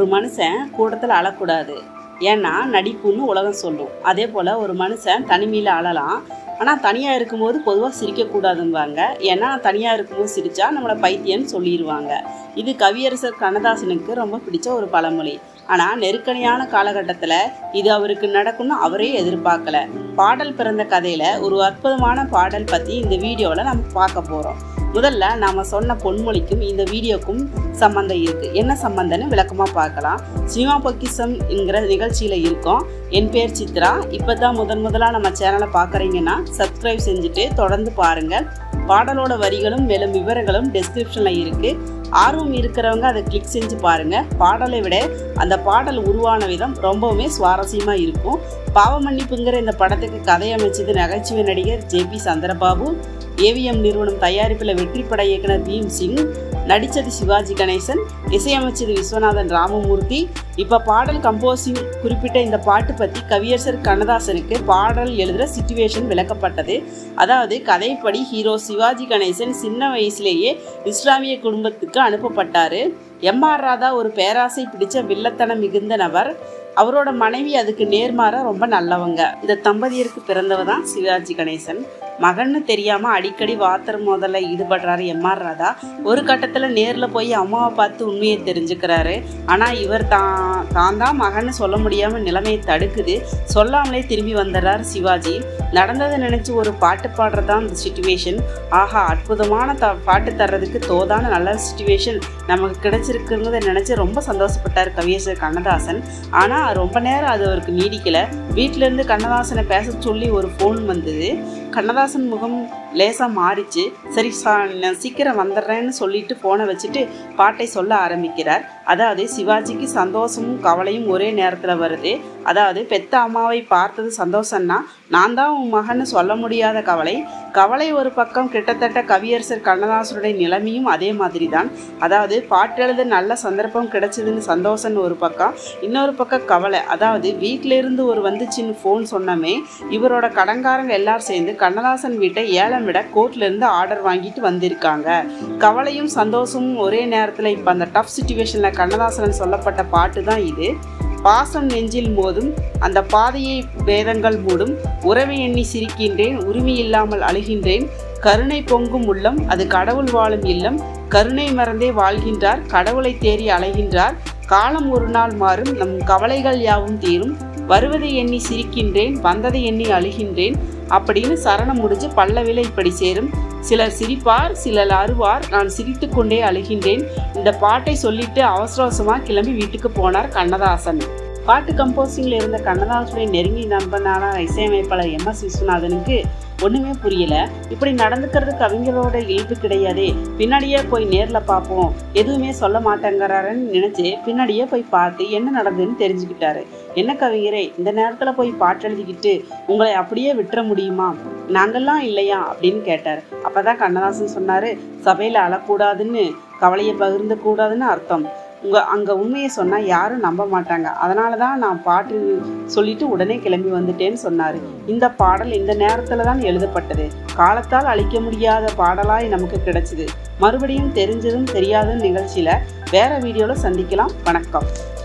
ஒரு மனுஷன் கூட்டத்தில் அழக்கூடாது ஏன்னா நடிப்புன்னு உலகம் சொல்லும் அதே போல் ஒரு மனுஷன் தனிமையில் அழலாம் ஆனால் தனியாக இருக்கும்போது பொதுவாக சிரிக்கக்கூடாதும்பாங்க ஏன்னா தனியாக இருக்கும்போது சிரித்தா நம்மளை பைத்தியன்னு சொல்லிடுவாங்க இது கவியரசர் கண்ணதாசனுக்கு ரொம்ப பிடிச்ச ஒரு பழமொழி ஆனால் நெருக்கடியான காலகட்டத்தில் இது அவருக்கு நடக்கும்னு அவரே எதிர்பார்க்கல பாடல் பிறந்த கதையில் ஒரு அற்புதமான பாடல் பற்றி இந்த வீடியோவில் நம்ம பார்க்க போகிறோம் முதல்ல நாம் சொன்ன பொன்மொழிக்கும் இந்த வீடியோக்கும் சம்மந்தம் இருக்குது என்ன சம்மந்தம்னு விளக்கமாக பார்க்கலாம் சினிமா பொக்கிசம் என்கிற நிகழ்ச்சியில் இருக்கோம் என் பேர் சித்ரா இப்போ தான் முதன் முதலாக நம்ம சேனலை பார்க்குறீங்கன்னா சப்ஸ்கிரைப் செஞ்சுட்டு தொடர்ந்து பாருங்கள் பாடலோட வரிகளும் மேலும் விவரங்களும் டெஸ்கிரிப்ஷனில் இருக்குது ஆர்வம் இருக்கிறவங்க அதை கிளிக் செஞ்சு பாருங்கள் பாடலை விட அந்த பாடல் உருவான விதம் ரொம்பவுமே சுவாரஸ்யமாக இருக்கும் பாவ மன்னிப்புங்கிற இந்த படத்துக்கு கதை அமைச்சது நகைச்சுவை நடிகர் ஜே பி சந்திரபாபு ஏவிஎம் நிறுவனம் தயாரிப்பில் வெற்றி பட இயக்குனர் பீம் சிங் நடித்தது சிவாஜி கணேசன் இசையமைச்சது விஸ்வநாதன் ராமமூர்த்தி இப்போ பாடல் கம்போசிங் குறிப்பிட்ட இந்த பாட்டு பற்றி கவியரசர் கண்ணதாசனுக்கு பாடல் எழுதுகிற சுச்சுவேஷன் விளக்கப்பட்டது அதாவது கதைப்படி ஹீரோ சிவாஜி கணேசன் சின்ன வயசுலேயே இஸ்லாமிய குடும்பத்துக்கு அனுப்பப்பட்டார் எம்ஆர் ராதா ஒரு பேராசை பிடிச்ச வில்லத்தனம் மிகுந்த நபர் அவரோட மனைவி அதுக்கு நேர்மாற ரொம்ப நல்லவங்க இந்த தம்பதியருக்கு பிறந்தவ தான் சிவாஜி கணேசன் மகன்னு தெரியாம அடிக்கடி வாத்தர் மோதல்ல ஈடுபடுறாரு எம்ஆர் ராதா ஒரு கட்டத்துல நேர்ல போய் அம்மாவை பார்த்து உண்மையை தெரிஞ்சுக்கிறாரு ஆனா இவர் தான் தான் தான் மகன்னு சொல்ல முடியாம நிலைமையை தடுக்குது சொல்லாமலே திரும்பி வந்துடுறார் சிவாஜி நடந்ததை நினைச்சு ஒரு பாட்டு பாடுறதான் இந்த சுச்சுவேஷன் ஆஹா அற்புதமான த பாட்டு தர்றதுக்கு தோதான நல்ல சுச்சுவேஷன் நமக்கு கிடைச்சிருக்குங்கிறத நினைச்சு ரொம்ப சந்தோஷப்பட்டார் கவியரசர் கண்ணதாசன் ஆனா ரொம்ப நேரம் அது அவருக்கு நீடிக்கல வீட்ல இருந்து கண்ணதாசனை பேச சொல்லி ஒரு ஃபோன் வந்தது கண்ணதாசன் முகம் லேசாக மாறிச்சு சரி சா நான் சீக்கிரம் வந்துடுறேன்னு சொல்லிட்டு ஃபோனை வச்சுட்டு பாட்டை சொல்ல ஆரம்பிக்கிறார் அதாவது சிவாஜிக்கு சந்தோஷமும் கவலையும் ஒரே நேரத்தில் வருது அதாவது பெத்த அம்மாவை பார்த்தது சந்தோஷம்னா நான் தான் உன் மகன்னு சொல்ல முடியாத கவலை கவலை ஒரு பக்கம் கிட்டத்தட்ட கவியரசர் கண்ணதாசனுடைய நிலைமையும் அதே மாதிரி தான் அதாவது பாட்டெழுத நல்ல சந்தர்ப்பம் கிடைச்சதுன்னு சந்தோஷம்னு ஒரு பக்கம் இன்னொரு பக்கம் கவலை அதாவது வீட்டில இருந்து ஒரு வந்துச்சுன்னு ஃபோன் சொன்னமே இவரோட கடங்காரங்க எல்லாரும் சேர்ந்து கண்ணதாசன் வீட்டை ஏலம் விட கோர்ட்ல இருந்து ஆர்டர் வாங்கிட்டு வந்திருக்காங்க கவலையும் சந்தோஷமும் ஒரே நேரத்தில் இப்போ அந்த டஃப் சுச்சுவேஷனில் கண்ணதாசன் சொல்லப்பட்ட பாட்டு தான் இது பாசம் நெஞ்சில் மோதும் அந்த பாதையை வேதங்கள் மூடும் உறவை எண்ணி சிரிக்கின்றேன் உரிமை இல்லாமல் அழுகின்றேன் கருணை பொங்கும் உள்ளம் அது கடவுள் வாழும் இல்லம் கருணை மறந்தே வாழ்கின்றார் கடவுளை தேறி அலைகின்றார் காலம் ஒரு நாள் மாறும் நம் கவலைகள் யாவும் தீரும் வருவதை எண்ணி சிரிக்கின்றேன் வந்ததை எண்ணி அழுகின்றேன் அப்படின்னு சரணம் முடிஞ்சு பல்லவில இப்படி சேரும் சிலர் சிரிப்பார் சிலர் அறுவார் நான் சிரித்து கொண்டே அழுகின்றேன் இந்த பாட்டை சொல்லிட்டு அவசர அவசரமாக கிளம்பி வீட்டுக்கு போனார் கண்ணதாசன் பாட்டு கம்போசிங்கில் இருந்த கண்ணதாசனுடைய நெருங்கிய நண்பனான இசையமைப்பாளர் எம் எஸ் விஸ்வநாதனுக்கு ஒன்றுமே புரியல இப்படி நடந்துக்கிறதுக்கு அவங்களோட இயல்பு கிடையாதே பின்னாடியே போய் நேரில் பார்ப்போம் எதுவுமே சொல்ல மாட்டேங்கிறாருன்னு நினச்சி பின்னாடியே போய் பார்த்து என்ன நடந்ததுன்னு தெரிஞ்சுக்கிட்டாரு என்ன கவிஞரே இந்த நேரத்தில் போய் பாட்டு எழுதிக்கிட்டு உங்களை அப்படியே விட்டுற முடியுமா நாங்கள்லாம் இல்லையா அப்படின்னு கேட்டார் அப்போ தான் கண்ணதாசன் சொன்னார் சபையில் அழக்கூடாதுன்னு கவலையை பகிர்ந்து கூடாதுன்னு அர்த்தம் உங்க அங்கே உண்மையை சொன்னால் யாரும் நம்ப மாட்டாங்க அதனால தான் நான் பாட்டு சொல்லிட்டு உடனே கிளம்பி வந்துட்டேன்னு சொன்னார் இந்த பாடல் இந்த நேரத்தில் தான் எழுதப்பட்டது காலத்தால் அழிக்க முடியாத பாடலாய் நமக்கு கிடைச்சிது மறுபடியும் தெரிஞ்சதும் தெரியாதும் நிகழ்ச்சியில் வேற வீடியோவில் சந்திக்கலாம் வணக்கம்